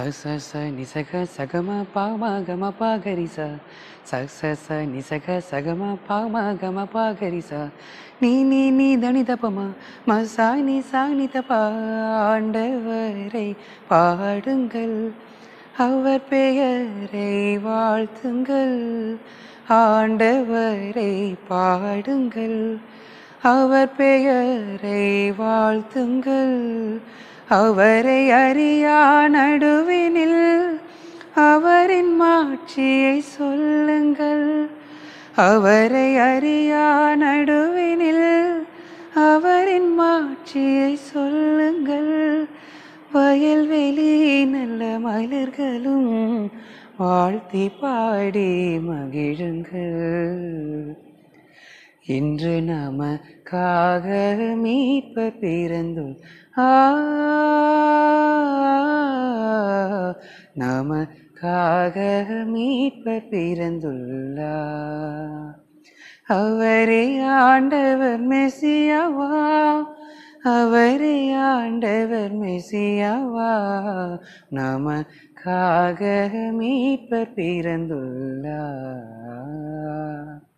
ச ச நிசக சகம பாம கம பாகரிச ச ச ச நிசக சகம பாம கம பாகரிச நீ நீ நீ தனி தபமா ம சா நி சா நி தபா ஆண்டவரை பாடுங்கள் அவர் பெயரை வாழ்த்துங்கள் ஆண்டவரை பாடுங்கள் அவர் பெயரை வாழ்த்துங்கள் அவரை அறியா நடுவினில் அவரின் மாட்சியை சொல்லுங்கள் அவரை அறியா நடுவினில் அவரின் மாட்சியை சொல்லுங்கள் வயல்வெளி நல்ல மலர்களும் வாழ்த்தி பாடி மகிழுங்கள் இன்று நமக்காக மீட்பர் பிறந்துள் ஆ நமக்காக மீட்பர் பிறந்துள்ளார் அவரே ஆண்டவர் மெசியாவா அவரே ஆண்டவர் மெசியாவா நமக்காக மீட்பர் பிறந்துள்ளார்